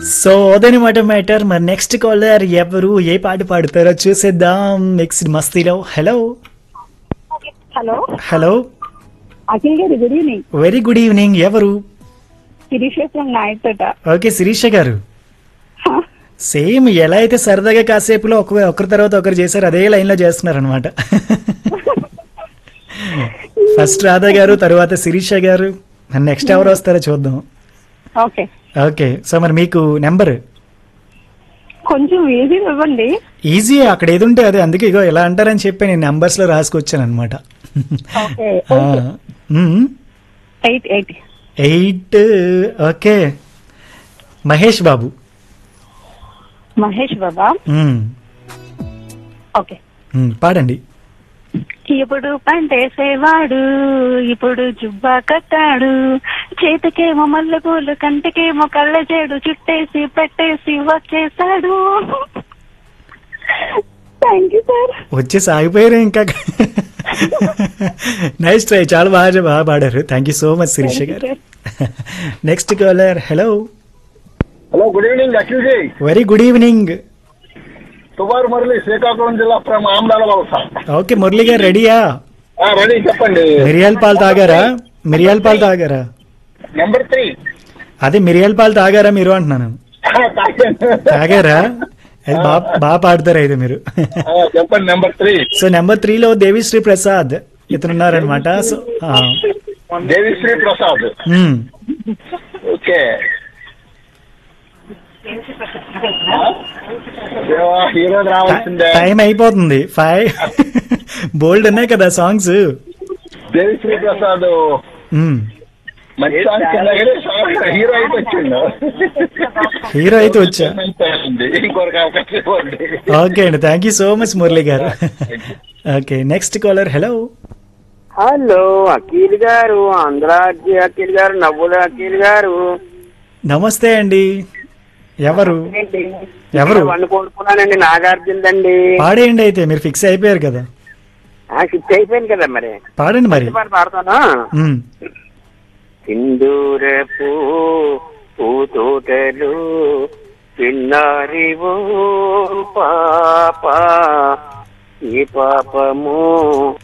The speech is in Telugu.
సో అదనమాట మ్యాటర్ మరి నెక్స్ట్ కాలర్ ఎవరు ఏ పాట పాడతారో చూసేద్దాం నెక్స్ట్ మస్తీలో hello hello hello Akhil garu good evening very good evening ఎవరు శిరీషేశ్వరం నాయకపేట ఓకే శిరీష గారు సేమ్ ఎలా అయితే సరదాగా కాసేపులో ఒక ఒకరి తర్వాత ఒకరు చేశారు అదే లైన్ లో చేస్తున్నారు అనమాట ఫస్ట్ రాధా గారు తర్వాత శిరీష గారు నెక్స్ట్ ఎవరు వస్తారో చూద్దాం ఓకే ఓకే సో మరి మీకు నెంబర్ కొంచెం ఈజీ ఇవ్వండి ఈజీ అక్కడ ఏది ఉంటే అదే అందుకే ఇగో ఎలా అంటారని చెప్పి నేను నెంబర్స్ లో రాసుకొచ్చాను అనమాట okay eight eight eight okay Mahesh Babu Mahesh Baba మ్మ్. ఓకే మ్మ్, పాడండి ఇప్పుడు పంటేసేవాడు ఇప్పుడు జుబ్బా కట్టాడు చేతికేమో మల్లెపూలు కంటికేమో కళ్ళ చేడు చుట్టేసి పెట్టేసి వచ్చేసాడు థ్యాంక్ యూ సార్ వచ్చేసి ఆగిపోయారు ఇంకా నైస్ ట్రై చాలా బాగా బాగా పాడారు thank you so much Sirisha garu next caller hello hello good evening Akhil ji very good evening తుబారు మురళి శ్రీకాకుళం జిల్లా ఫ్రమ్ ఆమ్దాల వలస ఓకే మురళి గారు రెడీయా ఆ, రెడీ చెప్పండి మిరియాల పాలు తాగారా మిరియాల పాలు తాగారా నెంబర్ త్రీ అదే మిరియాల పాలు తాగారా మీరు అంటున్నాను తాగారా అది బాగా బాగా పాడతారు అయితే మీరు చెప్పండి నెంబర్ త్రీ సో నెంబర్ త్రీలో దేవిశ్రీ ప్రసాద్ ఇతనున్నారనమాట సో ఆ, దేవిశ్రీ ప్రసాద్ మ్మ్. ఓకే దేవా, హీరోది రావాల్సిందే టైం అయిపోతుంది ఫైవ్ బోల్డ్ ఉన్నాయి కదా సాంగ్స్ దేవిశ్రీ ప్రసాద్ మంచి సాంగ్ కింద హీరో అయితే వచ్చిండు హీరో అయితే వచ్చా అయిపోయింది. ఇంకొకరికి అవకాశం ఇవ్వండి ఓకే అండి thank you so much Murali garu okay next caller hello hello Akhil garu ఆంధ్రాజ్య అఖిల్ గారు నవ్వుల అఖిల్ గారు నమస్తే అండి ఎవరు ఎవరు? వన్ కోరుకున్నానండి నాగార్జున అండి పాడేయండి అయితే మీరు ఫిక్స్ అయిపోయారు కదా షిఫ్ట్ అయిపోయింది కదా మరి పాడండి మరి పాట పాడతాను మ్మ్. సింధూరపు పూతోటలు పిన్నారివో పాప ఈ పాపము